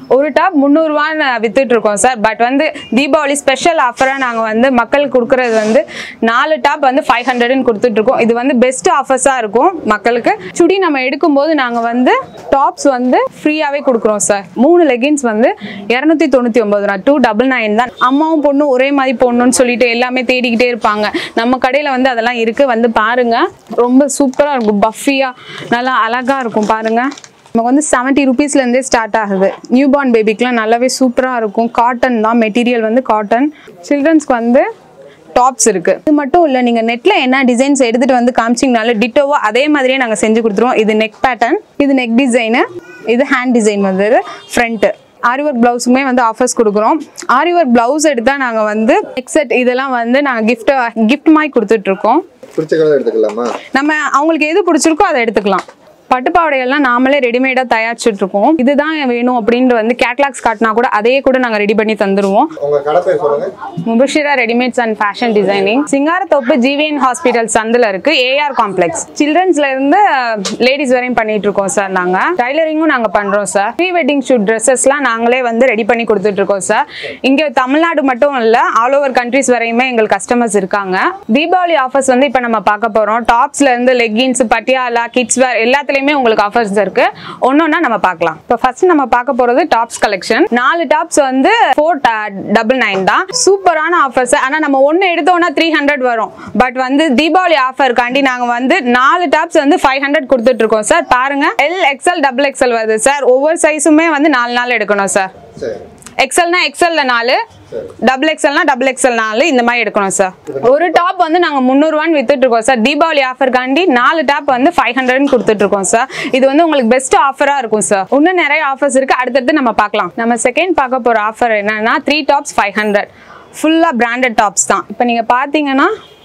ஒரு டாப் முந்நூறுவான்னு வித்துட்டு இருக்கோம் சார் பட் வந்து தீபாவளி ஸ்பெஷல் ஆஃபராக நாங்கள் வந்து மக்களுக்கு கொடுக்குறது வந்து நாலு டாப் வந்து ஃபைவ் ஹண்ட்ரட்னு கொடுத்துட்டு இருக்கோம் இது வந்து பெஸ்ட் ஆஃபர்ஸாக இருக்கும் மக்களுக்கு சுடி நம்ம எடுக்கும்போது நாங்கள் வந்து டாப்ஸ் வந்து ஃப்ரீயாகவே கொடுக்குறோம் சார் மூணு லெகின்ஸ் வந்து இரநூத்தி தொண்ணூற்றி ஒம்பது ரூபா டூ டபுள் நைன் தான் அம்மாவும் பொண்ணும் ஒரே மாதிரி போடணும்னு சொல்லிட்டு எல்லாமே தேடிக்கிட்டே இருப்பாங்க நம்ம கடையில் வந்து அதெல்லாம் இருக்குது வந்து பாருங்க ரொம்ப சூப்பராக இருக்கும் பஃபியாக நல்லா அழகாக இருக்கும் பாருங்க நமக்கு வந்து செவன்ட்டி ருபீஸ்லேருந்தே ஸ்டார்ட் ஆகுது நியூ பார்ன் பேபிக்குலாம் நல்லாவே சூப்பராக இருக்கும் காட்டன் தான் மெட்டீரியல் வந்து காட்டன் சில்ட்ரன்ஸ்க்கு வந்து டாப்ஸ் இருக்கு இது மட்டும் இல்லை நீங்கள் நெட்டில் என்ன டிசைன்ஸ் எடுத்துகிட்டு வந்து காமிச்சிங்கனாலும் டிட்டோவோ அதே மாதிரியே நாங்கள் செஞ்சு கொடுத்துருவோம் இது நெக் பேட்டர்ன் இது நெக் டிசைனு இது ஹேண்ட் டிசைன் வந்து ஃப்ரண்ட்டு ஆரி ஒர்க் ப்ளவுஸுமே வந்து ஆஃபர்ஸ் கொடுக்குறோம் ஆரி ஒர்க் ப்ளவுஸ் எடுத்தால் நாங்கள் வந்து நெக் செட் இதெல்லாம் வந்து நாங்கள் gift கிஃப்ட் மாதிரி கொடுத்துட்ருக்கோம் பிடிச்ச கலர் எடுத்துக்கலாமா நம்ம அவங்களுக்கு எது பிடிச்சிருக்கோ அதை எடுத்துக்கலாம் பட்டுப்பாவடைகள்லாம் நாமளே ரெடிமேடாக தயாரிச்சுட்டு இருக்கோம் இதுதான் வேணும் அப்படின்ட்டு வந்து கேட்லாக்ஸ் காட்டினா கூட அதையே கூட நாங்கள் ரெடி பண்ணி தந்துருவோம் உங்க கடை பேர் சொல்லுங்க Mubashira readymades and fashion designing Singarathoppu GVN hospital சந்தில் இருக்கு ஏஆர் காம்ப்ளெக்ஸ் சில்ட்ரன்ஸ்ல இருந்து லேடிஸ் வரையும் பண்ணிட்டு இருக்கோம் சார் நாங்க டைலரிங்கும் நாங்க பண்றோம் சார் ப்ரீ வெட்டிங் ஷூட் ட்ரெஸ்ஸஸ்லாம் நாங்களே வந்து ரெடி பண்ணி கொடுத்துட்டு இருக்கோம் சார் இங்க தமிழ்நாடு மட்டும் இல்ல ஆல் ஓவர் கண்ட்ரிஸ் வரையுமே எங்களுக்கு கஸ்டமர்ஸ் இருக்காங்க தீபாவளி ஆஃபர்ஸ் வந்து இப்போ நம்ம பார்க்க போறோம் டாப்ஸ்ல இருந்து லெகின்ஸ் பட்டியாலா கிட்ஸ் வேர் எல்லாத்துலயுமே உங்களுக்கு ஆஃபர்ஸ் இருக்கு ஒன்னொன்னா நம்ம பார்க்கலாம் இப்போ ஃபர்ஸ்ட் நம்ம பார்க்க போறது டாப்ஸ் கலெக்ஷன் நாலு டாப்ஸ் வந்து ஃபோர் டபுள் நைன் தான் சூப்பரான ஆஃபர்ஸ் ஆனா நம்ம ஒன்னு எடுத்தோம்னா த்ரீ ஹண்ட்ரட் வரும் பட் வந்து தீபாவளி ஆஃபருக்காண்டி நாங்க வந்து நாலு டாப்ஸ் வந்து ஃபைவ் ஹண்ட்ரட் கொடுத்துட்டு இருக்கோம் சார் பாருங்க எல் எக்ஸ்எல் டபுள் எக்ஸ்எல் வருது சார் ஒவ்வொரு சைஸுமே வந்து நாலு நாள் எடுக்கணும் சார் சரி எக்ஸல்னா எக்ஸல்ல நாலு டபுள் எக்ஸல்னா டபுள் எக்ஸல் நாலு இந்த மாதிரி எடுக்கணும் சார் ஒரு டாப் வந்து நாங்கள் முந்நூறுவான்னு வித்துட்டு இருக்கோம் சார் தீபாவளி ஆஃபர்காண்டி நாலு டாப் வந்து ஃபைவ் ஹண்ட்ரட்னு கொடுத்துட்டு இருக்கோம் சார் இது வந்து உங்களுக்கு பெஸ்ட் ஆஃபராக இருக்கும் சார் இன்னும் நிறைய ஆஃபர்ஸ் இருக்கு அடுத்தடுத்து நம்ம பார்க்கலாம் நம்ம செகண்ட் பார்க்க போகிற ஆஃபர் என்னன்னா த்ரீ டாப்ஸ் ஃபைவ் ஹண்ட்ரட் ஃபுல்லாக பிராண்டட் டாப்ஸ் தான் இப்போ நீங்கள் பார்த்தீங்கன்னா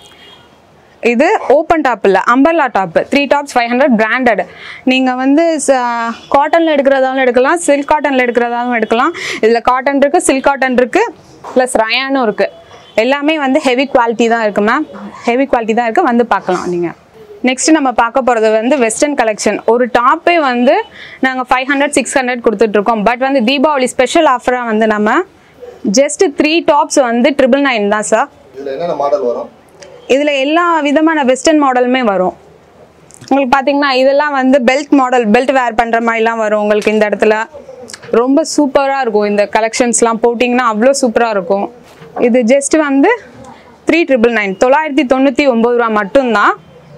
இது ஓப்பன் டாப் இல்லை umbrella top three tops five hundred branded நீங்கள் வந்து காட்டனில் எடுக்கிறதாலும் எடுக்கலாம் சில்க் காட்டனில் எடுக்கிறதாலும் எடுக்கலாம் இதில் காட்டன் இருக்குது சில்க் காட்டன் இருக்குது ப்ளஸ் ரயானும் இருக்குது எல்லாமே வந்து ஹெவி குவாலிட்டி தான் இருக்குது மேம் ஹெவி குவாலிட்டி தான் இருக்குது வந்து பார்க்கலாம் நீங்கள் நெக்ஸ்ட் நம்ம பார்க்க போகிறது வந்து வெஸ்டர்ன் கலெக்ஷன் ஒரு டாப்பே வந்து நாங்கள் ஃபைவ் ஹண்ட்ரட் சிக்ஸ் ஹண்ட்ரட் கொடுத்துட்ருக்கோம் பட் வந்து தீபாவளி ஸ்பெஷல் ஆஃபராக வந்து நம்ம ஜஸ்ட் த்ரீ டாப்ஸ் வந்து ட்ரிபிள் நைன் தான் சார் இதுல என்னென்ன மாடல் வரும் இதில் எல்லா விதமான வெஸ்டர்ன் மாடலுமே வரும் உங்களுக்கு பார்த்தீங்கன்னா இதெல்லாம் வந்து பெல்ட் மாடல் பெல்ட் வேர் பண்ணுற மாதிரிலாம் வரும் உங்களுக்கு இந்த இடத்துல ரொம்ப சூப்பராக இருக்கும் இந்த கலெக்ஷன்ஸ்லாம் போட்டிங்கன்னா அவ்வளோ சூப்பராக இருக்கும் இது ஜஸ்ட் வந்து த்ரீ ட்ரிபிள் நைன் தொள்ளாயிரத்தி தொண்ணூற்றி ஒம்பது ரூபா மட்டும்தான்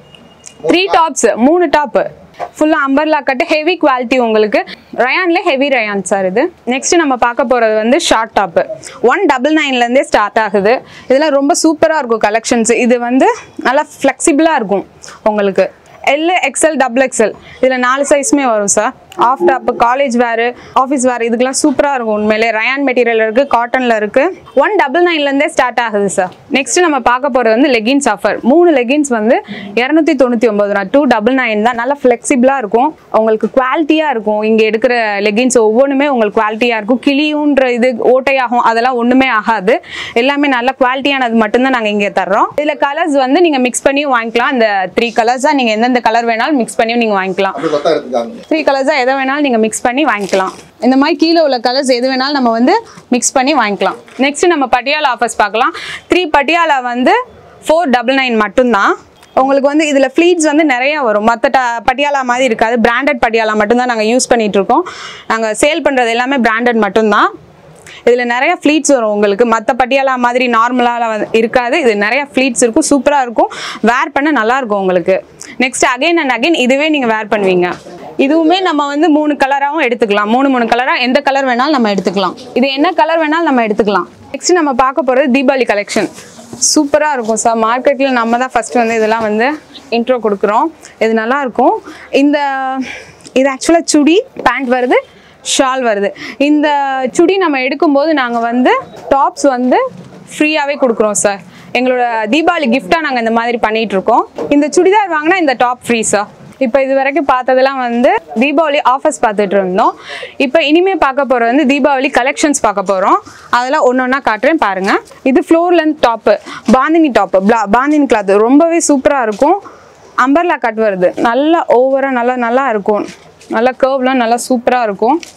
த்ரீ டாப்ஸ் மூணு டாப்பு ஃபுல்லாக அம்பர்லா கட்டு ஹெவி குவாலிட்டி உங்களுக்கு ரயான்ல ஹெவி ரயான் சார் இது நெக்ஸ்ட் நம்ம பார்க்க போகிறது வந்து ஷார்ட் டாப்பு ஒன் டபுள் நைன்லேருந்தே ஸ்டார்ட் ஆகுது இதெல்லாம் ரொம்ப சூப்பராக இருக்கும் கலெக்ஷன்ஸ் இது வந்து நல்லா ஃப்ளெக்சிபிளாக இருக்கும் உங்களுக்கு எல் எக்ஸ்எல் டபுள் எக்ஸ்எல் இதில் நாலு சைஸுமே வரும் சார் ஆஃப் டாப் காலேஜ் வேறு ஆஃபீஸ் வேறு இதுக்கெல்லாம் சூப்பராக இருக்கும் உண்மையிலே ரயான் மெட்டீரியல் இருக்குது காட்டனில் இருக்குது ஒன் டபுள் நைன்லேருந்தே ஸ்டார்ட் ஆகுது சார் நெக்ஸ்ட் நம்ம பார்க்க போகிறது வந்து லெகின்ஸ் ஆஃபர் மூணு லெகின்ஸ் வந்து இரநூத்தி தொண்ணூற்றி ஒம்பது ரூபா டூ டபுள் நைன் தான் நல்லா ஃப்ளெக்சிபிளாக இருக்கும் உங்களுக்கு குவாலிட்டியாக இருக்கும் இங்கே எடுக்கிற லெகின்ஸ் ஒவ்வொன்றுமே உங்களுக்கு குவாலிட்டியாக இருக்கும் கிளியுன்ற இது ஓட்டையாகும் அதெல்லாம் ஒன்றுமே ஆகாது எல்லாமே நல்ல குவாலிட்டியானது மட்டும்தான் நாங்கள் இங்கே தர்றோம் இதில் கலர்ஸ் வந்து நீங்கள் மிக்ஸ் பண்ணியும் வாங்கிக்கலாம் இந்த த்ரீ கலர்ஸாக நீங்கள் எந்தெந்த கலர் வேணாலும் மிக்ஸ் பண்ணியும் நீங்கள் வாங்கிக்கலாம் அப்படி பார்த்தா எடுத்துக்காங்க த்ரீ கலர்ஸாக எதை வேணாலும் நீங்கள் மிக்ஸ் பண்ணி வாங்கிக்கலாம் இந்த மாதிரி கீழே உள்ள கலர்ஸ் எது வேணாலும் நம்ம வந்து மிக்ஸ் பண்ணி வாங்கிக்கலாம் நெக்ஸ்ட் நம்ம பட்டியாலா ஆஃபர்ஸ் பார்க்கலாம் த்ரீ பட்டியாலா வந்து ஃபோர் டபுள் நைன் மட்டும்தான் உங்களுக்கு வந்து இதில் ஃப்ளீட்ஸ் வந்து நிறைய வரும் மற்ற ட பட்டியாலா மாதிரி இருக்காது பிராண்டட் பட்டியாலா மட்டும்தான் நாங்கள் யூஸ் பண்ணிட்டு இருக்கோம் நாங்கள் சேல் பண்ணுறது எல்லாமே பிராண்டட் மட்டும்தான் இதில் நிறைய ஃப்ளீட்ஸ் வரும் உங்களுக்கு மற்ற பட்டியாலா மாதிரி நார்மலாக இருக்காது இது நிறைய ஃப்ளீட்ஸ் இருக்கும் சூப்பராக இருக்கும் வேர் பண்ண நல்லா இருக்கும் உங்களுக்கு நெக்ஸ்ட் அகைன் அண்ட் அகைன் இதுவே நீங்கள் வேர் பண்ணுவீங்க இதுவுமே நம்ம வந்து மூணு கலராகவும் எடுத்துக்கலாம் மூணு மூணு கலராக எந்த கலர் வேணாலும் நம்ம எடுத்துக்கலாம் இது என்ன கலர் வேணாலும் நம்ம எடுத்துக்கலாம் நெக்ஸ்ட் நம்ம பார்க்க போகிறது தீபாவளி கலெக்ஷன் சூப்பராக இருக்கும் சார் மார்க்கெட்டில் நம்ம தான் ஃபஸ்ட்டு வந்து இதெல்லாம் வந்து இன்ட்ரோ கொடுக்குறோம் இது நல்லா இருக்கும் இந்த இது ஆக்சுவலாக சுடி பேண்ட் வருது ஷால் வருது இந்த சுடி நம்ம எடுக்கும்போது நாங்கள் வந்து டாப்ஸ் வந்து ஃப்ரீயாகவே கொடுக்குறோம் சார் எங்களோட தீபாவளி கிஃப்டாக நாங்கள் இந்த மாதிரி பண்ணிட்டு இருக்கோம் இந்த சுடிதார் வாங்கினா இந்த டாப் ஃப்ரீ சார் இப்போ இது வரைக்கும் பார்த்ததெல்லாம் வந்து தீபாவளி ஆஃபர்ஸ் பார்த்துட்டு இருந்தோம் இப்போ இனிமே பார்க்க போகிறது வந்து தீபாவளி கலெக்ஷன்ஸ் பார்க்க போகிறோம் அதெல்லாம் ஒன்று ஒன்றா காட்டுறேன் பாருங்க இது floor length top bandhani top பிளா பாந்தினி கிளாத் ரொம்பவே சூப்பராக இருக்கும் அம்பர்லா கட் வருது நல்லா ஓவராக நல்லா நல்லா இருக்கும் நல்லா கர்வ்லாம் நல்லா சூப்பராக இருக்கும்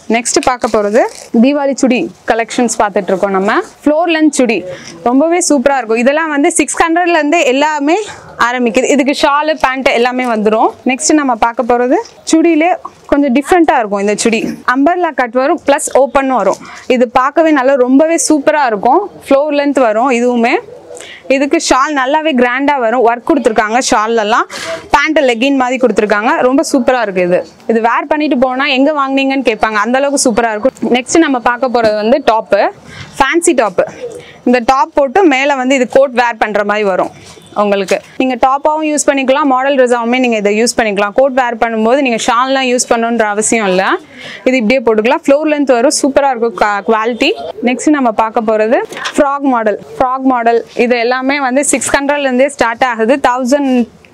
நெக்ஸ்ட் பார்க்க போகிறது தீபாவளி சுடி கலெக்ஷன்ஸ் பார்த்துட்டு இருக்கோம் நம்ம ஃப்ளோர் லென்த் சுடி ரொம்பவே சூப்பராக இருக்கும் இதெல்லாம் வந்து சிக்ஸ் ஹண்ட்ரட்லேருந்து எல்லாமே ஆரம்பிக்குது இதுக்கு ஷாலு பேண்ட் எல்லாமே வந்துடும் நெக்ஸ்ட் நம்ம பார்க்க போகிறது சுடியிலே கொஞ்சம் டிஃப்ரெண்ட்டாக இருக்கும் இந்த சுடி அம்பர்லா கட் வரும் ப்ளஸ் ஓப்பன் வரும் இது பார்க்கவே நல்லா ரொம்பவே சூப்பராக இருக்கும் ஃப்ளோர் லென்த் வரும் இதுவுமே இதுக்கு ஷால் நல்லாவே கிராண்டாக வரும் ஒர்க் கொடுத்துருக்காங்க ஷால்லலாம் பேண்ட் லெகின் மாதிரி கொடுத்துருக்காங்க ரொம்ப சூப்பராக இருக்குது இது இது வேர் பண்ணிட்டு போனால் எங்கே வாங்குனீங்கன்னு கேட்பாங்க அந்த அளவுக்கு சூப்பராக இருக்கும் நெக்ஸ்ட் நம்ம பார்க்க போகிறது வந்து டாப்பு ஃபேன்சி டாப்பு இந்த டாப் போட்டு மேலே வந்து இது கோட் வேர் பண்ணுற மாதிரி வரும் உங்களுக்கு நீங்கள் டாப்பாகவும் யூஸ் பண்ணிக்கலாம் மாடல் ட்ரெஸ்ஸாகவுமே நீங்கள் இதை யூஸ் பண்ணிக்கலாம் கோட் வேர் பண்ணும்போது நீங்கள் ஷால்லாம் யூஸ் பண்ணணுன்ற அவசியம் இல்லை இது இப்படியே போட்டுக்கலாம் ஃப்ளோர் லென்த் வரும் சூப்பராக இருக்கும் குவாலிட்டி நெக்ஸ்ட் நம்ம பார்க்க போகிறது ஃப்ராக் மாடல் ஃப்ராக் மாடல் இது எல்லாமே வந்து சிக்ஸ் ஹண்ட்ரட்லேருந்தே ஸ்டார்ட் ஆகுது தௌசண்ட்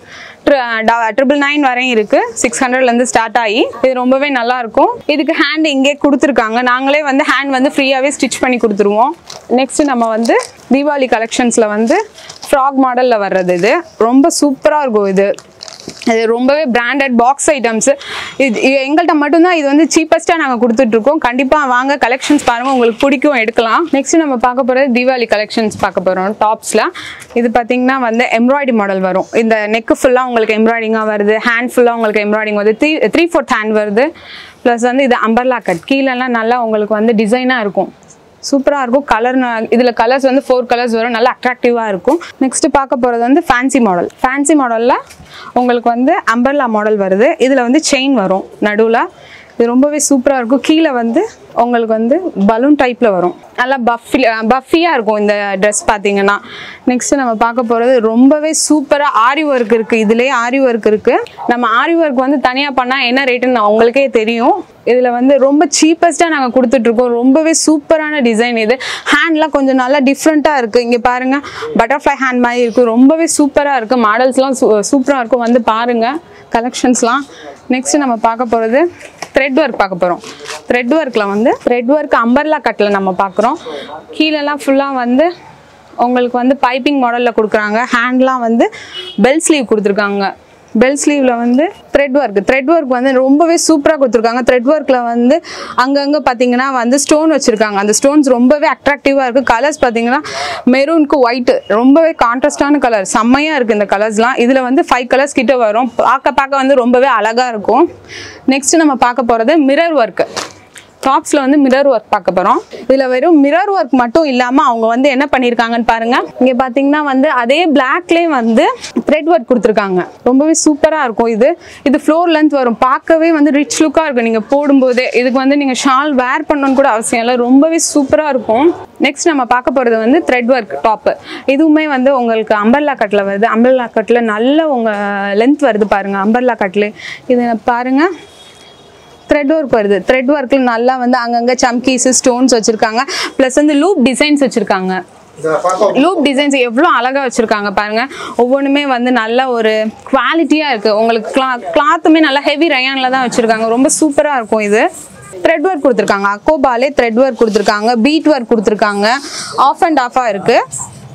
ட்ரிபிள் நைன் வரையும் இருக்கு சிக்ஸ் ஹண்ட்ரட்லேருந்து ஸ்டார்ட் ஆகி இது ரொம்பவே நல்லா இருக்கும் இதுக்கு ஹேண்ட் இங்கே கொடுத்துருக்காங்க நாங்களே வந்து ஹேண்ட் வந்து ஃப்ரீயாகவே ஸ்டிச் பண்ணி கொடுத்துருவோம் நெக்ஸ்ட் நம்ம வந்து தீபாவளி கலெக்ஷன்ஸில் வந்து ஃப்ராக் மாடலில் வர்றது இது ரொம்ப சூப்பராக இருக்கும் இது இது ரொம்பவே பிராண்டட் பாக்ஸ் ஐட்டம்ஸ் இது இது எங்கள்கிட்ட மட்டும்தான் இது வந்து சீப்பஸ்ட்டாக நாங்கள் கொடுத்துட்ருக்கோம் கண்டிப்பாக வாங்க கலெக்ஷன்ஸ் பாருங்கள் உங்களுக்கு பிடிக்கும் எடுக்கலாம் நெக்ஸ்ட் நம்ம பார்க்க போகிறது தீபாவளி கலெக்ஷன்ஸ் பார்க்க போகிறோம் டாப்ஸில் இது பார்த்தீங்கன்னா வந்து எம்ப்ராய்டரி மாடல் வரும் இந்த நெக்கு ஃபுல்லாக உங்களுக்கு எம்ப்ராய்டிங்காக வருது ஹேண்ட் ஃபுல்லாக உங்களுக்கு எம்ப்ராய்டிங் வருது த்ரீ த்ரீ ஃபோர்த் ஹேண்ட் வருது ப்ளஸ் வந்து இது அம்பர்லா கட் கீழெல்லாம் நல்லா உங்களுக்கு வந்து டிசைனாக இருக்கும் சூப்பராக இருக்கும் கலர் இதில் கலர்ஸ் வந்து ஃபோர் கலர்ஸ் வரும் நல்லா அட்ராக்டிவாக இருக்கும் நெக்ஸ்ட் பார்க்க போகிறது வந்து ஃபேன்சி மாடல் ஃபேன்சி மாடலில் உங்களுக்கு வந்து அம்பர்லா மாடல் வருது இதில் வந்து செயின் வரும் நடுவில் இது ரொம்பவே சூப்பராக இருக்கும் கீழே வந்து உங்களுக்கு வந்து பலூன் டைப்பில் வரும் நல்லா பஃபி பஃபியாக இருக்கும் இந்த ட்ரெஸ் பார்த்தீங்கன்னா நெக்ஸ்ட் நம்ம பார்க்க போகிறது ரொம்பவே சூப்பராக ஆரி ஒர்க் இருக்குது இதுலேயே ஆரி ஒர்க் இருக்குது நம்ம ஆரி ஒர்க் வந்து தனியாக பண்ணால் என்ன ரேட்டுன்னு உங்களுக்கே தெரியும் இதில் வந்து ரொம்ப சீப்பஸ்ட்டாக நாங்கள் கொடுத்துட்ருக்கோம் ரொம்பவே சூப்பரான டிசைன் இது ஹேண்ட்லாம் கொஞ்சம் நல்லா டிஃப்ரெண்ட்டாக இருக்குது இங்கே பாருங்கள் பட்டர்ஃப்ளை ஹேண்ட் மாதிரி இருக்குது ரொம்பவே சூப்பராக இருக்குது மாடல்ஸ்லாம் சூப்பராக இருக்கும் வந்து பாருங்கள் கலெக்ஷன்ஸ்லாம் நெக்ஸ்ட் நம்ம பார்க்க போகிறது த்ரெட் ஒர்க் பார்க்க போகிறோம் த்ரெட் ஒர்க்கில் வந்து த்ரெட் ஒர்க் அம்பர்லா கட்டில் நம்ம பார்க்குறோம் கீழெல்லாம் ஃபுல்லாக வந்து உங்களுக்கு வந்து பைப்பிங் மாடலில் கொடுக்குறாங்க ஹேண்ட்லாம் வந்து பெல் ஸ்லீவ் கொடுத்துருக்காங்க பெல் ஸ்லீவில் வந்து த்ரெட் ஒர்க் த்ரெட் ஒர்க் வந்து ரொம்பவே சூப்பராக கொடுத்துருக்காங்க த்ரெட் ஒர்க்கில் வந்து அங்கங்கே பார்த்தீங்கன்னா வந்து ஸ்டோன் வச்சுருக்காங்க அந்த ஸ்டோன்ஸ் ரொம்பவே அட்ராக்டிவாக இருக்குது கலர்ஸ் பார்த்தீங்கன்னா மெரூனுக்கு ஒயிட்டு ரொம்பவே கான்ட்ராஸ்டான கலர் செம்மையாக இருக்குது இந்த கலர்ஸ்லாம் இதில் வந்து ஃபைவ் கலர்ஸ் கிட்ட வரும் பார்க்க பார்க்க வந்து ரொம்பவே அழகாக இருக்கும் நெக்ஸ்ட் நம்ம பார்க்க போகிறது மிரர் ஒர்க்கு டாப்ஸில் வந்து மிரர் ஒர்க் பார்க்க போகிறோம் இதில் வெறும் மிரர் ஒர்க் மட்டும் இல்லாமல் அவங்க வந்து என்ன பண்ணியிருக்காங்கன்னு பாருங்க இங்கே பார்த்தீங்கன்னா வந்து அதே பிளாக்லேயே வந்து த்ரெட் ஒர்க் கொடுத்துருக்காங்க ரொம்பவே சூப்பராக இருக்கும் இது இது ஃப்ளோர் லென்த் வரும் பார்க்கவே வந்து ரிச் லுக்காக இருக்கும் நீங்கள் போடும்போதே இதுக்கு வந்து நீங்கள் ஷால் வேர் பண்ணணும்னு கூட அவசியம் இல்லை ரொம்பவே சூப்பராக இருக்கும் நெக்ஸ்ட் நம்ம பார்க்க போகிறது வந்து த்ரெட் ஒர்க் டாப்பு இதுவுமே வந்து உங்களுக்கு அம்பர்லா கட்டில் வருது அம்பர்லா கட்டில் நல்ல உங்கள் லென்த் வருது பாருங்கள் அம்பர்லா கட்டில் இது பாருங்கள் த்ரெட் ஒர்க் வருது த்ரெட் ஒர்க்கில் நல்லா வந்து அங்கங்கே சம்கீஸு ஸ்டோன்ஸ் வச்சுருக்காங்க ப்ளஸ் வந்து லூப் டிசைன்ஸ் வச்சுருக்காங்க இதை பார்க்க லூப் டிசைன்ஸ் எவ்வளோ அழகாக வச்சுருக்காங்க பாருங்கள் ஒவ்வொன்றுமே வந்து நல்ல ஒரு குவாலிட்டியாக இருக்குது உங்களுக்கு கிளா கிளாத்துமே நல்லா ஹெவி ரயானில் தான் வச்சுருக்காங்க ரொம்ப சூப்பராக இருக்கும் இது த்ரெட் ஒர்க் கொடுத்துருக்காங்க அக்கோபாலே த்ரெட் ஒர்க் கொடுத்துருக்காங்க பீட் ஒர்க் கொடுத்துருக்காங்க ஆஃப் அண்ட் ஆஃபாக இருக்குது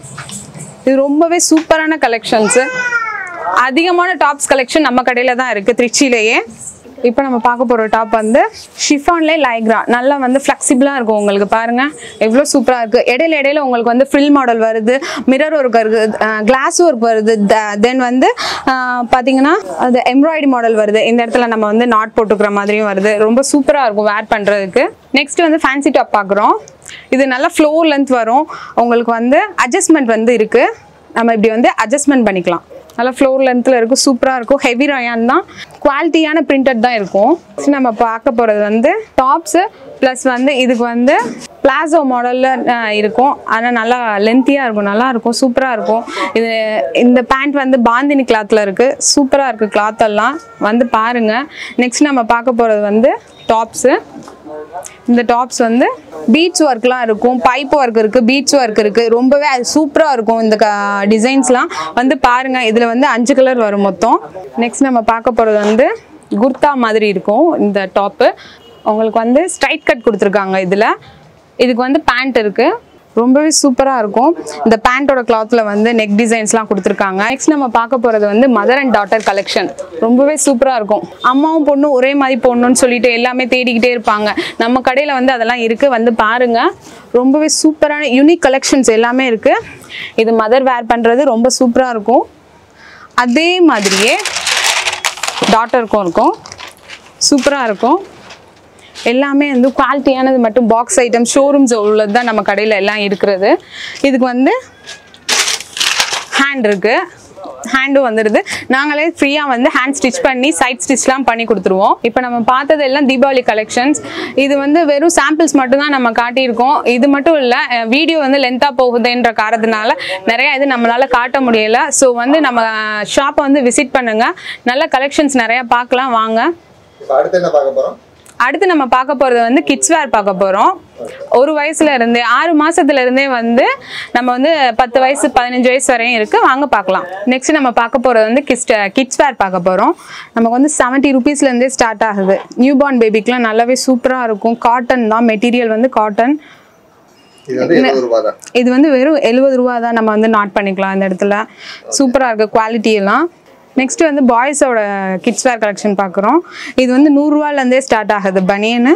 இது ரொம்பவே சூப்பரான கலெக்ஷன்ஸு அதிகமான டாப்ஸ் கலெக்ஷன் நம்ம கடையில் தான் இருக்குது திருச்சியிலேயே இப்போ நம்ம பார்க்க போகிற டாப் வந்து ஷிஃபான்லே லைக்ரா நல்லா வந்து ஃப்ளெக்சிபிளாக இருக்கும் உங்களுக்கு பாருங்கள் எவ்வளோ சூப்பராக இருக்குது இடையில இடையில உங்களுக்கு வந்து ஃப்ரில் மாடல் வருது மிரர் ஒர்க் இருக்குது கிளாஸ் ஒர்க் வருது தென் வந்து ஆஹ், பார்த்தீங்கன்னா அது எம்ப்ராய்டரி மாடல் வருது இந்த இடத்துல நம்ம வந்து நாட் போட்டுக்கிற மாதிரியும் வருது ரொம்ப சூப்பராக இருக்கும் வேர் பண்ணுறதுக்கு நெக்ஸ்ட் வந்து ஃபேன்சி டாப் பார்க்குறோம் இது நல்லா ஃப்ளோர் லென்த் வரும் உங்களுக்கு வந்து அட்ஜஸ்ட்மெண்ட் வந்து இருக்குது நம்ம இப்படி வந்து அட்ஜஸ்ட்மெண்ட் பண்ணிக்கலாம் நல்லா ஃப்ளோர் லென்த்தில் இருக்கும் சூப்பராக இருக்கும் ஹெவி ரயான் தான் குவாலிட்டியான பிரிண்டட் தான் இருக்கும் Next நம்ம பார்க்க போகிறது வந்து டாப்ஸு ப்ளஸ் வந்து இதுக்கு வந்து பிளாசோ மாடலில் இருக்கும் ஆனால் நல்லா லென்த்தியாக இருக்கும் நல்லா இருக்கும் சூப்பராக இருக்கும் இது இந்த பேண்ட் வந்து பாந்தினி கிளாத்தில் இருக்குது சூப்பராக இருக்குது கிளாத் எல்லாம் வந்து பாருங்கள் நெக்ஸ்ட் நம்ம பார்க்க போகிறது வந்து டாப்ஸு இந்த டாப்ஸ் வந்து பீட்ஸ் ஒர்க்லாம் இருக்கும் பைப் ஒர்க் இருக்குது பீட்ஸ் ஒர்க் இருக்குது ரொம்பவே சூப்பராக இருக்கும் இந்த டிசைன்ஸ்லாம் வந்து பாருங்கள் இதில் வந்து அஞ்சு கலர் வரும் மொத்தம் நெக்ஸ்ட் நம்ம பார்க்க போகிறது வந்து குர்தா மாதிரி இருக்கும் இந்த டாப்பு உங்களுக்கு வந்து ஸ்ட்ரைட் கட் கொடுத்துருக்காங்க இதில் இதுக்கு வந்து பேண்ட் இருக்குது ரொம்பவே சூப்பராக இருக்கும் இந்த பேண்ட்டோட கிளாத்தில் வந்து நெக் டிசைன்ஸ்லாம் கொடுத்துருக்காங்க நெக்ஸ்ட் நம்ம பார்க்க போகிறது வந்து மதர் அண்ட் டாட்டர் கலெக்ஷன் ரொம்பவே சூப்பராக இருக்கும் அம்மாவும் பொண்ணும் ஒரே மாதிரி போடணும்னு சொல்லிட்டு எல்லாமே தேடிக்கிட்டே இருப்பாங்க நம்ம கடையில் வந்து அதெல்லாம் இருக்குது வந்து பாருங்க ரொம்பவே சூப்பரான யூனிக் கலெக்ஷன்ஸ் எல்லாமே இருக்குது இது மதர் வேர் பண்ணுறது ரொம்ப சூப்பராக இருக்கும் அதே மாதிரியே டாட்டருக்கும் இருக்கும் சூப்பராக இருக்கும் எல்லாமே வந்து குவாலிட்டியானது மட்டும் பாக்ஸ் ஐட்டம் ஷோரூம்ஸ் உள்ளது தான் நம்ம கடையில் எல்லாம் இருக்கிறது இதுக்கு வந்து ஹேண்ட் இருக்கு ஹேண்டும் வந்துடுது நாங்களே ஃப்ரீயாக வந்து ஹேண்ட் ஸ்டிச் பண்ணி சைட் ஸ்டிச்லாம் பண்ணி கொடுத்துருவோம் இப்போ நம்ம பார்த்தது எல்லாம் தீபாவளி கலெக்ஷன்ஸ் இது வந்து வெறும் சாம்பிள்ஸ் மட்டும் தான் நம்ம காட்டியிருக்கோம் இது மட்டும் இல்லை வீடியோ வந்து லென்த்தாக போகுதுன்ற காரணத்தினால நிறைய இது நம்மளால காட்ட முடியல ஸோ வந்து நம்ம ஷாப்பை வந்து விசிட் பண்ணுங்க நல்ல கலெக்ஷன்ஸ் நிறைய பார்க்கலாம் வாங்க இப்போ அடுத்து என்ன பார்க்க போறோம் அடுத்து நம்ம பார்க்க போகிறது வந்து கிட்ஸ் வேர் பார்க்க போகிறோம் ஒரு வயசுல இருந்தே ஆறு மாசத்துல இருந்தே வந்து நம்ம வந்து பத்து வயசு பதினஞ்சு வயசு வரையும் இருக்கு வாங்க பார்க்கலாம் நெக்ஸ்ட் நம்ம பார்க்க போகிறது வந்து கிட்ஸ் கிட்ஸ் வேர் பார்க்க போகிறோம் நமக்கு வந்து செவன்ட்டி ருபீஸ்லேருந்தே ஸ்டார்ட் ஆகுது நியூ பார்ன் பேபிக்குலாம் நல்லாவே சூப்பராக இருக்கும் காட்டன் தான் மெட்டீரியல் வந்து காட்டன் இது வந்து இருபது ரூபா தான் இது வந்து வெறும் எழுபது ரூபா தான் நம்ம வந்து நாட் பண்ணிக்கலாம் இந்த இடத்துல சூப்பராக இருக்குது குவாலிட்டி எல்லாம் நெக்ஸ்ட் வந்து பாய்ஸோட கிட்ஸ் வேர் கலெக்ஷன் பார்க்குறோம் இது வந்து நூறுரூவாலேருந்தே ஸ்டார்ட் ஆகுது பனியனு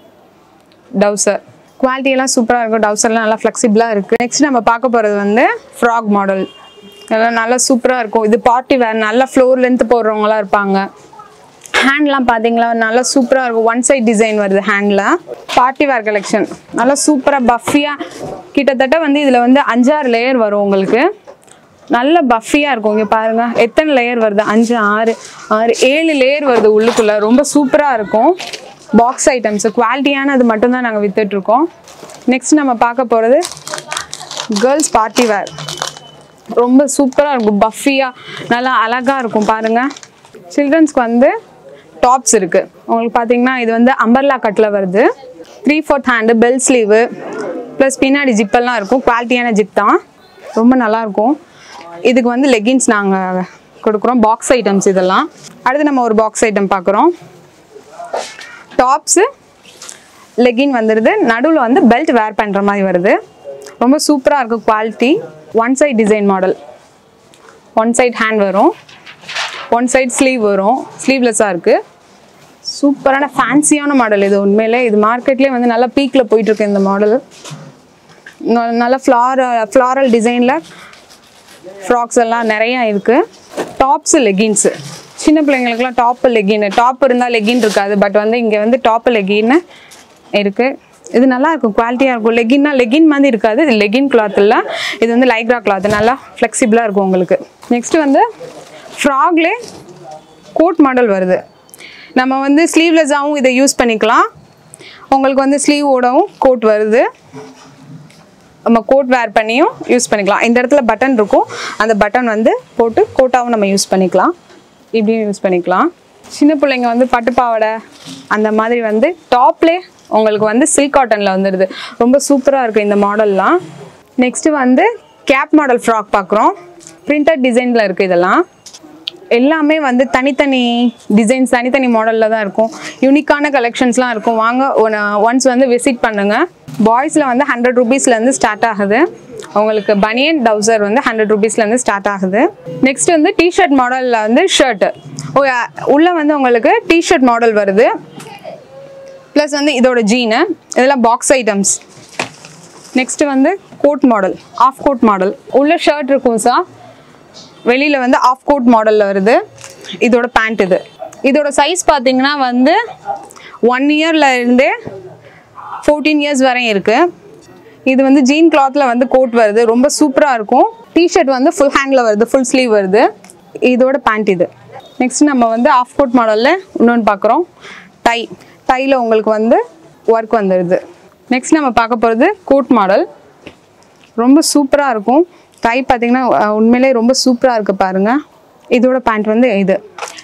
டவுசர் குவாலிட்டி எல்லாம் சூப்பராக இருக்கும் டவுசர்லாம் நல்லா ஃப்ளெக்சிபிளாக இருக்குது நெக்ஸ்ட் நம்ம பார்க்க போகிறது வந்து ஃப்ராக் மாடல் எல்லாம் நல்லா சூப்பராக இருக்கும் இது பார்ட்டி வேர் நல்லா ஃப்ளோர் லென்த் போடுறவங்களாம் இருப்பாங்க ஹேண்ட்லாம் பார்த்தீங்களா நல்லா சூப்பராக இருக்கும் ஒன் சைட் டிசைன் வருது ஹேண்டில் பார்ட்டி வேர் கலெக்ஷன் நல்லா சூப்பராக பஃபியாக கிட்டத்தட்ட வந்து இதில் வந்து அஞ்சாறு லேயர் வரும் உங்களுக்கு நல்ல பஃபியாக இருக்கும் இங்கே பாருங்கள் எத்தனை லேயர் வருது அஞ்சு ஆறு ஆறு ஏழு லேயர் வருது உள்ளுக்குள்ளே ரொம்ப சூப்பராக இருக்கும் பாக்ஸ் ஐட்டம்ஸ் குவாலிட்டியானது மட்டும்தான் நாங்கள் வித்துட்ருக்கோம் நெக்ஸ்ட் நம்ம பார்க்க போகிறது கேர்ள்ஸ் பார்ட்டி வேர் ரொம்ப சூப்பராக இருக்கும் பஃபியாக நல்லா அழகாக இருக்கும் பாருங்கள் சில்ட்ரன்ஸ்க்கு வந்து டாப்ஸ் இருக்குது உங்களுக்கு பார்த்தீங்கன்னா இது வந்து அம்பர்லா கட்டில் வருது three fourth hand bell sleeve plus பின்னாடி ஜிப்பெல்லாம் இருக்கும் குவாலிட்டியான ஜிப் தான் ரொம்ப நல்லாயிருக்கும் இதுக்கு வந்து லெகின்ஸ் நாங்கள் கொடுக்குறோம் பாக்ஸ் ஐட்டம்ஸ் இதெல்லாம் அடுத்து நம்ம ஒரு பாக்ஸ் ஐட்டம் பார்க்குறோம் டாப்ஸு லெகின் வந்துடுது நடுவில் வந்து பெல்ட் வேர் பண்ணுற மாதிரி வருது ரொம்ப சூப்பராக இருக்கும் quality one side design model one side hand வரும் ஒன் சைட் ஸ்லீவ் வரும் ஸ்லீவ்லெஸ்ஸாக இருக்குது சூப்பரான ஃபேன்சியான மாடல் இது உண்மையிலே இது மார்க்கெட்லேயே வந்து நல்லா பீக்கில் போயிட்டுருக்கு இந்த மாடல் நல்ல ஃப்ளார ஃப்ளாரல் டிசைனில் ஃப்ராக்ஸ் எல்லாம் நிறையா இருக்குது டாப்ஸு லெகின்ஸு சின்ன பிள்ளைங்களுக்குலாம் டாப்பு லெகின் டாப் இருந்தால் லெகின் இருக்காது பட் வந்து இங்கே வந்து டாப்பு லெகின்னு இருக்குது இது நல்லா இருக்கும் குவாலிட்டியாக இருக்கும் லெகின்னா லெகின் மாதிரி இருக்காது இது லெகின் கிளாத் இல்லை இது வந்து லைக்ரா கிளாத் நல்லா ஃப்ளெக்சிபிளாக இருக்கும் உங்களுக்கு நெக்ஸ்ட் வந்து ஃப்ராக்லே கோட் மாடல் வருது நம்ம வந்து ஸ்லீவ்லெஸ்ஸாகவும் இதை யூஸ் பண்ணிக்கலாம் உங்களுக்கு வந்து ஸ்லீவோடவும் கோட் வருது நம்ம கோட் வேர் பண்ணியும் யூஸ் பண்ணிக்கலாம் இந்த இடத்துல பட்டன் இருக்கும் அந்த பட்டன் வந்து போட்டு கோட்டாவும் நம்ம யூஸ் பண்ணிக்கலாம் இப்படியும் யூஸ் பண்ணிக்கலாம் சின்ன பிள்ளைங்க வந்து பட்டு பாவாடை அந்த மாதிரி வந்து டாப்லே உங்களுக்கு வந்து சில்க் காட்டனில் வந்துடுது ரொம்ப சூப்பராக இருக்கும் இந்த மாடல்லாம் நெக்ஸ்ட்டு வந்து கேப் மாடல் ஃப்ராக் பார்க்குறோம் பிரிண்டட் டிசைனில் இருக்குது இதெல்லாம் எல்லாமே வந்து தனித்தனி டிசைன்ஸ் தனித்தனி மாடலில் தான் இருக்கும் யூனிக்கான கலெக்ஷன்ஸ்லாம் இருக்கும் வாங்க ஒன்ஸ் வந்து விசிட் பண்ணுங்கள் பாய்ஸில் வந்து ஹண்ட்ரட் ருபீஸ்லேருந்து ஸ்டார்ட் ஆகுது உங்களுக்கு பனியன் டவுசர் வந்து ஹண்ட்ரட் ருபீஸ்லேருந்து ஸ்டார்ட் ஆகுது நெக்ஸ்ட் வந்து டிஷர்ட் மாடலில் வந்து ஷர்ட்டு உள்ளே வந்து உங்களுக்கு டிஷர்ட் மாடல் வருது ப்ளஸ் வந்து இதோட ஜீனு இதெல்லாம் பாக்ஸ் ஐட்டம்ஸ் நெக்ஸ்ட் வந்து coat model half coat model உள்ள ஷர்ட் இருக்கும் சார் வெளியில் வந்து ஆஃப் கோட் மாடலில் வருது இதோட பேண்ட் இது இதோட சைஸ் பார்த்தீங்கன்னா வந்து ஒன் இயரில் இருந்தே ஃபோர்டீன் இயர்ஸ் வரையும் இருக்குது இது வந்து ஜீன் கிளாத்தில் வந்து கோட் வருது ரொம்ப சூப்பராக இருக்கும் டிஷர்ட் வந்து ஃபுல் ஹேண்டில் வருது ஃபுல் ஸ்லீவ் வருது இதோட பேண்ட் இது நெக்ஸ்ட் நம்ம வந்து ஆஃப் கோட் மாடலில் இன்னொன்று பார்க்குறோம் டை டையில் உங்களுக்கு வந்து ஒர்க் வந்துடுது நெக்ஸ்ட் நம்ம பார்க்க போகிறது கோட் மாடல் ரொம்ப சூப்பராக இருக்கும் டை பார்த்தீங்கன்னா அஹ், உண்மையிலே ரொம்ப சூப்பராக இருக்குது பாருங்கள் இதோட பேண்ட் வந்து இது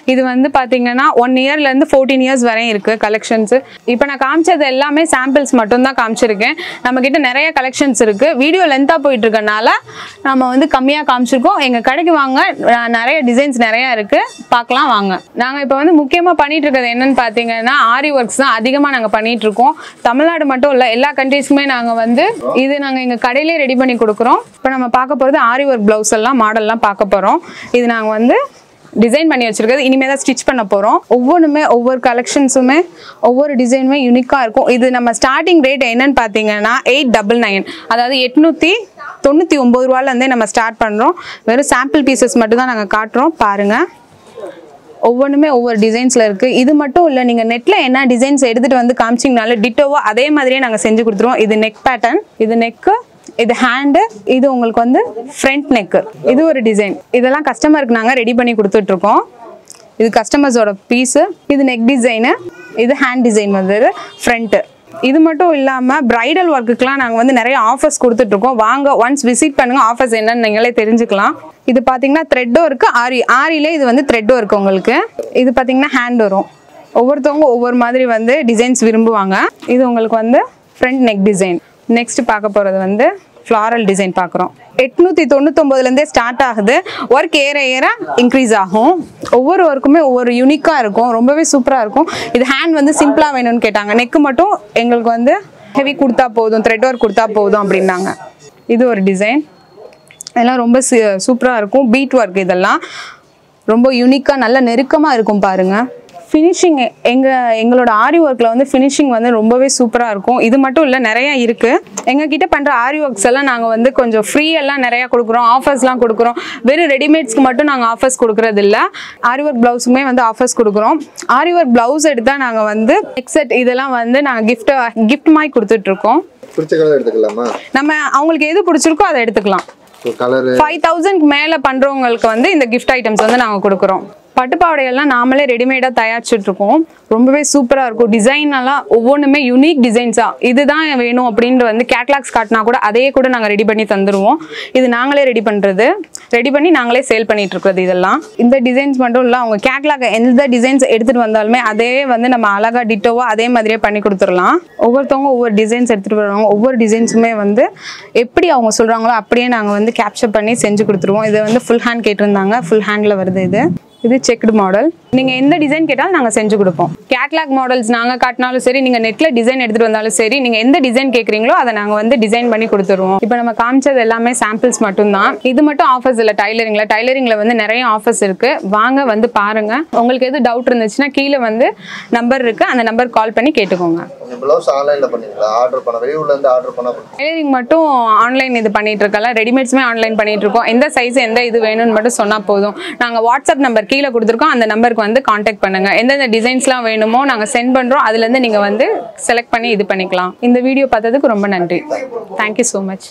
இது வந்து பார்த்தீங்கன்னா ஒன் இயர்லேருந்து ஃபோர்டீன் இயர்ஸ் வரையும் இருக்குது கலெக்ஷன்ஸு இப்போ நான் காமிச்சது எல்லாமே சாம்பிள்ஸ் மட்டும்தான் காமிச்சிருக்கேன் நம்மக்கிட்ட நிறைய கலெக்ஷன்ஸ் இருக்குது வீடியோ லென்த்தாக போயிட்டு இருக்கனால நம்ம வந்து கம்மியாக காமிச்சிருக்கோம் எங்கள் கடைக்கு வாங்க அஹ் நிறைய டிசைன்ஸ் நிறையா இருக்குது பார்க்கலாம் வாங்க நாங்கள் இப்போ வந்து முக்கியமாக பண்ணிட்டு இருக்கிறது என்னன்னு பார்த்தீங்கன்னா ஆரி ஒர்க்ஸ் தான் அதிகமாக நாங்கள் பண்ணிட்டு இருக்கோம் தமிழ்நாடு மட்டும் இல்லை எல்லா கண்ட்ரீஸ்க்குமே நாங்கள் வந்து இது நாங்கள் எங்கள் கடையிலே ரெடி பண்ணி கொடுக்குறோம் இப்போ நம்ம பார்க்க போகிறது ஆரி ஒர்க் ப்ளவுஸ் எல்லாம் மாடல்லாம் பார்க்க போகிறோம் இது நாங்கள் வந்து டிசைன் பண்ணி வச்சிருக்கிறது இனிமேல் தான் ஸ்டிச் பண்ண போகிறோம் ஒவ்வொன்றுமே ஒவ்வொரு கலெக்ஷன்ஸுமே ஒவ்வொரு டிசைனுமே யூனிக்காக இருக்கும் இது நம்ம ஸ்டார்டிங் ரேட் என்னன்னு பார்த்தீங்கன்னா எயிட் டபுள் நைன் அதாவது எட்நூற்றி தொண்ணூற்றி ஒம்பது ரூபாலேருந்தே நம்ம ஸ்டார்ட் பண்ணுறோம் வெறும் சாம்பிள் பீசஸ் மட்டும் தான் நாங்கள் காட்டுறோம் பாருங்கள் ஒவ்வொன்றுமே ஒவ்வொரு டிசைன்ஸில் இருக்குது இது மட்டும் இல்லை நீங்கள் நெட்டில் என்ன டிசைன்ஸ் எடுத்துகிட்டு வந்து காமிச்சிங்கனாலும் டிட்டோவோ அதே மாதிரியே நாங்கள் செஞ்சு கொடுத்துருவோம் இது நெக் பேட்டர்ன் இது நெக்கு இது ஹேண்டு இது உங்களுக்கு வந்து ஃப்ரண்ட் நெக்கு இது ஒரு டிசைன் இதெல்லாம் கஸ்டமருக்கு நாங்கள் ரெடி பண்ணி கொடுத்துட்ருக்கோம் இது கஸ்டமர்ஸோட பீஸு இது நெக் டிசைனு இது ஹேண்ட் டிசைன் வந்து ஃப்ரண்ட்டு இது மட்டும் இல்லாமல் பிரைடல் ஒர்க்குக்கெலாம் நாங்கள் வந்து நிறைய ஆஃபர்ஸ் கொடுத்துட்ருக்கோம் வாங்க ஒன்ஸ் விசிட் பண்ணுங்கள் ஆஃபர்ஸ் என்னன்னு நீங்களே தெரிஞ்சுக்கலாம் இது பார்த்தீங்கன்னா த்ரெட்டும் இருக்குது ஆரி ஆரியிலே இது வந்து த்ரெட்டும் இருக்குது உங்களுக்கு இது பார்த்தீங்கன்னா ஹேண்ட் வரும் ஒவ்வொருத்தவங்க ஒவ்வொரு மாதிரி வந்து டிசைன்ஸ் விரும்புவாங்க இது உங்களுக்கு வந்து ஃப்ரண்ட் நெக் டிசைன் நெக்ஸ்ட் பார்க்க போகிறது வந்து ஃப்ளாரல் டிசைன் பார்க்குறோம் எட்நூற்றி தொண்ணூத்தொம்பதுலேருந்தே ஸ்டார்ட் ஆகுது ஒர்க் ஏற ஏற இன்க்ரீஸ் ஆகும் ஒவ்வொரு ஒர்க்குமே ஒவ்வொரு யூனிக்காக இருக்கும் ரொம்பவே சூப்பராக இருக்கும் இது ஹேண்ட் வந்து சிம்பிளாக வேணும்னு கேட்டாங்க நெக்கு மட்டும் எங்களுக்கு வந்து ஹெவி கொடுத்தா போதும் த்ரெட் ஒர்க் கொடுத்தா போதும் அப்படின்னாங்க இது ஒரு டிசைன் இதெல்லாம் ரொம்ப சூப்பராக இருக்கும் பீட் ஒர்க் இதெல்லாம் ரொம்ப யூனிக்காக நல்ல நெருக்கமாக இருக்கும் பாருங்கள் ஃபினிஷிங் எங்கள் எங்களோட ஆரி ஒர்க்கில் வந்து ஃபினிஷிங் வந்து ரொம்பவே சூப்பராக இருக்கும் இது மட்டும் இல்லை நிறைய இருக்குது எங்ககிட்ட பண்ணுற ஆரி ஒர்க்ஸ் எல்லாம் நாங்கள் வந்து கொஞ்சம் ஃப்ரீ எல்லாம் நிறையா கொடுக்குறோம் ஆஃபர்ஸ்லாம் கொடுக்குறோம் வெறும் ரெடிமேட்ஸ்க்கு மட்டும் நாங்கள் ஆஃபர்ஸ் கொடுக்குறது இல்லை ஆரி ஒர்க் ப்ளவுஸுமே வந்து ஆஃபர்ஸ் கொடுக்குறோம் ஆரி ஒர்க் ப்ளவுஸ் எடுத்தால் நாங்கள் வந்து எக்ஸெட் இதெல்லாம் வந்து நாங்கள் கிஃப்ட் கிஃப்ட் மாதிரி கொடுத்துட்ருக்கோம் பிடிச்ச கலர் எடுத்துக்கலாமா நம்ம அவங்களுக்கு எது பிடிச்சிருக்கோ அதை எடுத்துக்கலாம் கலரு ஃபைவ் தௌசண்ட்க்கு மேலே பண்ணுறவங்களுக்கு வந்து இந்த கிஃப்ட் ஐட்டம்ஸ் வந்து நாங்கள் கொடுக்குறோம் பட்டு பாவாடையெல்லாம் நாமளே ரெடிமேடாக தயாரிச்சுட்டு இருக்கோம் ரொம்பவே சூப்பராக இருக்கும் டிசைன் எல்லாம் ஒவ்வொன்றுமே யூனிக் டிசைன்ஸாக இதுதான் வேணும் அப்படின்ட்டு வந்து கேட்லாக்ஸ் காட்டினா கூட அதையே கூட நாங்கள் ரெடி பண்ணி தந்துடுவோம் இது நாங்களே ரெடி பண்ணுறது ரெடி பண்ணி நாங்களே சேல் பண்ணிட்டு இருக்கிறது இதெல்லாம் இந்த டிசைன்ஸ் மட்டும் இல்லை அவங்க கேட்லாக் எந்த டிசைன்ஸ் எடுத்துகிட்டு வந்தாலுமே அதே வந்து நம்ம அழகாக டிட்டோவா அதே மாதிரியே பண்ணி கொடுத்துடலாம் ஒவ்வொருத்தவங்க ஒவ்வொரு டிசைன்ஸ் எடுத்துகிட்டு வருவாங்க ஒவ்வொரு டிசைன்ஸுமே வந்து எப்படி அவங்க சொல்கிறாங்களோ அப்படியே நாங்கள் வந்து கேப்சர் பண்ணி செஞ்சு கொடுத்துருவோம் இது வந்து ஃபுல் ஹேண்ட் கேட்டிருந்தாங்க ஃபுல் ஹேண்டில் வருது இது இது செக்டு மாடல் நீங்கள் எந்த டிசைன் கேட்டாலும் நாங்கள் செஞ்சு கொடுப்போம் கேட்லாக் மாடல்ஸ் நாங்கள் காட்டினாலும் சரி நீங்கள் நெட்டில் டிசைன் எடுத்துகிட்டு வந்தாலும் சரி நீங்கள் எந்த டிசைன் கேட்குறீங்களோ அதை நாங்கள் வந்து டிசைன் பண்ணி கொடுத்துருவோம் இப்போ நம்ம காமிச்சது எல்லாமே சாம்பிள்ஸ் மட்டும்தான் இது மட்டும் ஆஃபர்ஸ் இல்லை டைலரிங்கில் டைலரிங்கில் வந்து நிறைய ஆஃபர்ஸ் இருக்குது வாங்க வந்து பாருங்கள் உங்களுக்கு எது டவுட் இருந்துச்சுன்னா கீழே வந்து நம்பர் இருக்குது அந்த நம்பர் கால் பண்ணி கேட்டுக்கோங்க உங்க பிளவுஸ் ஆன்லைன்ல பண்ணீங்களா ஆர்டர் பண்ண வெளியூர்ல இருந்து ஆர்டர் பண்ணா பண்ணுங்க. டைலரிங் மட்டும் ஆன்லைன் இது பண்ணிட்டு இருக்கல ரெடிமேட்ஸுமே ஆன்லைன் பண்ணிட்டு இருக்கோம் எந்த சைஸ் எந்த இது வேணும்னு மட்டும் சொன்னா போதும் நாங்க வாட்ஸ்அப் நம்பர் கீழே கொடுத்துருக்கோம் அந்த நம்பருக்கு வந்து காண்டாக்ட் பண்ணுங்க எந்தெந்த டிசைன்ஸ்லாம் வேணுமோ நாங்க சென்ட் பண்றோம் அதுல இருந்து நீங்க வந்து செலக்ட் பண்ணி இது பண்ணிக்கலாம் இந்த வீடியோ பார்த்ததுக்கு ரொம்ப நன்றி தேங்க்யூ ஸோ மச்